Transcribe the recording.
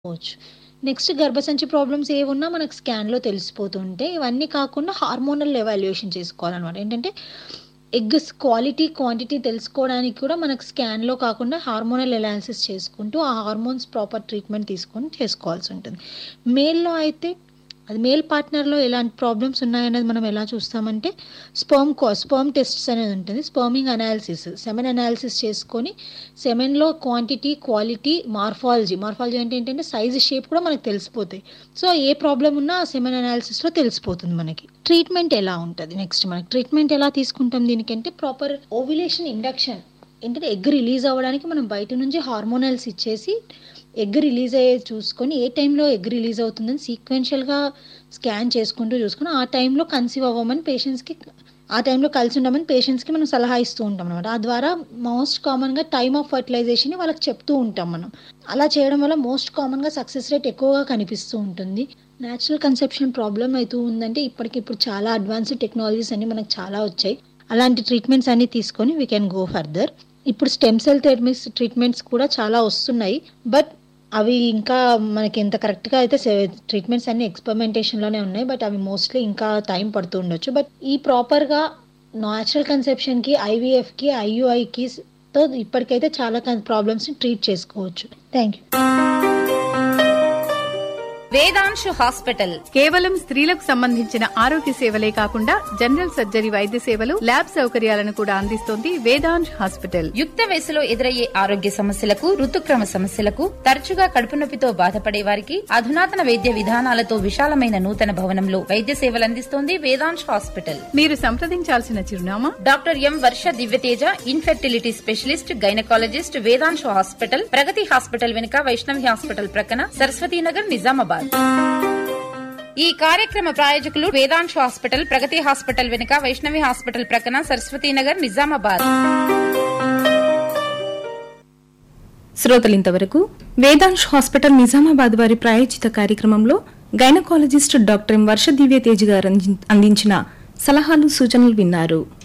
పోవచ్చు. నెక్స్ట్ గర్భసంచి ప్రాబ్లమ్స్ ఏవున్నా మనకు స్కాన్‌లో తెలిసిపోతుంటాయి. ఇవన్నీ కాకుండా హార్మోనల్ ఎవాల్యుయేషన్ చేసుకోవాలనమాట. ఏంటంటే ఎగ్స్ క్వాలిటీ, క్వాంటిటీ తెలుసుకోవడానికి కూడా మనకు స్కాన్‌లో కాకుండా హార్మోనల్ ఎనాలిసిస్ చేసుకుంటూ, ఆ హార్మోన్స్ ప్రాపర్ ట్రీట్మెంట్ తీసుకొని చేసుకోవాల్సుంటుంది. మేల్‌లో అయితే అది మేల్ పార్ట్నర్‌లో ఎలాంటి ప్రాబ్లమ్స్ ఉన్నాయనేది మనం ఎలా చూస్తామంటే స్పెర్మ్ కో స్పెర్మ్ టెస్ట్స్ అనేది ఉంటుంది. స్పెర్మింగ్ అనాలిసిస్, సెమెన్ అనాలిసిస్ చేసుకొని సెమెన్‌లో క్వాంటిటీ, క్వాలిటీ, మార్ఫాలజీ, మార్ఫాలజీ అంటే ఏంటంటే సైజ్, షేప్ కూడా మనకు తెలిసిపోతాయి. సో, ఏ ప్రాబ్లమ్ ఉన్నా ఆ సెమెన్ అనాలిసిస్‌లో తెలిసిపోతుంది మనకి. ట్రీట్మెంట్ ఎలా ఉంటది? నెక్స్ట్ మనకి ట్రీట్మెంట్ ఎలా తీసుకుంటాం దీనికంటే ప్రాపర్ ఓవ్యులేషన్ ఇండక్షన్ ఏంటంటే ఎగ్ రిలీజ్ అవ్వడానికి మనం బయట నుంచి హార్మోనల్స్ ఇచ్చేసి ఎగ్ రిలీజ్ అయ్యేది చూసుకొని, ఏ టైంలో ఎగ్ రిలీజ్ అవుతుందని సీక్వెన్షియల్‌గా స్కాన్ చేసుకుంటూ చూసుకొని, ఆ టైంలో కన్సీవ్ అవ్వమని పేషెంట్స్‌కి ఆ టైంలో కలిసి ఉండమని పేషెంట్స్‌కి మనం సలహా ఇస్తూ ఉంటామనమాట. ఆ ద్వారా మోస్ట్ కామన్‌గా టైమ్ ఆఫ్ ఫెర్టిలైజేషన్‌ని వాళ్ళకి చెప్తూ ఉంటాం మనం. అలా చేయడం వల్ల మోస్ట్ కామన్‌గా సక్సెస్ రేట్ ఎక్కువగా కనిపిస్తూ ఉంటుంది. నేచురల్ కన్సెప్షన్ ప్రాబ్లమ్ అయితూ ఉందంటే ఇప్పటికిప్పుడు చాలా అడ్వాన్స్డ్ టెక్నాలజీస్ అన్నీ మనకు చాలా వచ్చాయి. అలాంటి ట్రీట్మెంట్స్ అన్నీ తీసుకొని వి కెన్ గో ఫర్దర్. ఇప్పుడు స్టెమ్ సెల్ థెరపీస్ ట్రీట్మెంట్స్ కూడా చాలా వస్తున్నాయి. బట్ అవి ఇంకా మనకి ఇంత కరెక్ట్‌గా అయితే సె ట్రీట్మెంట్స్ అన్నీ ఎక్స్‌పెరిమెంటేషన్‌లోనే ఉన్నాయి. బట్ అవి మోస్ట్‌లీ ఇంకా టైం పడుతూ ఉండొచ్చు. బట్ ఈ ప్రాపర్‌గా నేచురల్ కన్సెప్షన్‌కి, ఐవీఎఫ్‌కి, ఐయూఐకి తో ఇప్పటికైతే చాలా కన్ ప్రాబ్లమ్స్‌ని ట్రీట్ చేసుకోవచ్చు. Thank you. వేదాంశు హాస్పిటల్ కేవలం స్త్రీలకు సంబంధించిన ఆరోగ్య సేవలే కాకుండా జనరల్ సర్జరీ వైద్య సేవలు ల్యాబ్ సౌకర్యాలను కూడా అందిస్తోంది వేదాంశ్ హాస్పిటల్ యుక్త వయసులో ఎదురయ్యే ఆరోగ్య సమస్యలకు ఋతుక్రమ సమస్యలకు తరచుగా కడుపు నొప్పితో బాధపడే వారికి అధునాతన వైద్య విధానాలతో విశాలమైన నూతన భవనంలో వైద్య సేవలు అందిస్తోంది వేదాంశ్ హాస్పిటల్ మీరు సంప్రదించాల్సిన చిరునామా doctor M Varsha Divyateja infertility specialist gynaecologist Vedanshu hospital Pragati hospital వెనుక వైష్ణవి హాస్పిటల్ ప్రక్కన సరస్వతీనగర్ నిజామాబాద్ ఈ కార్యక్రమ ప్రాయోజకులు వేదాంశు హాస్పిటల్ ప్రగతి హాస్పిటల్ వెనుక వైష్ణవి హాస్పిటల్ ప్రక్కన సరస్వతీనగర్ నిజామాబాద్ శ్రోతలింతవరకు వేదాంశ్ హాస్పిటల్ నిజామాబాద్ వారి ప్రాయోజిత కార్యక్రమంలో gynaecologist doctor M Varsha Divya Tej గారు అందించిన సలహాలు సూచనలు విన్నారు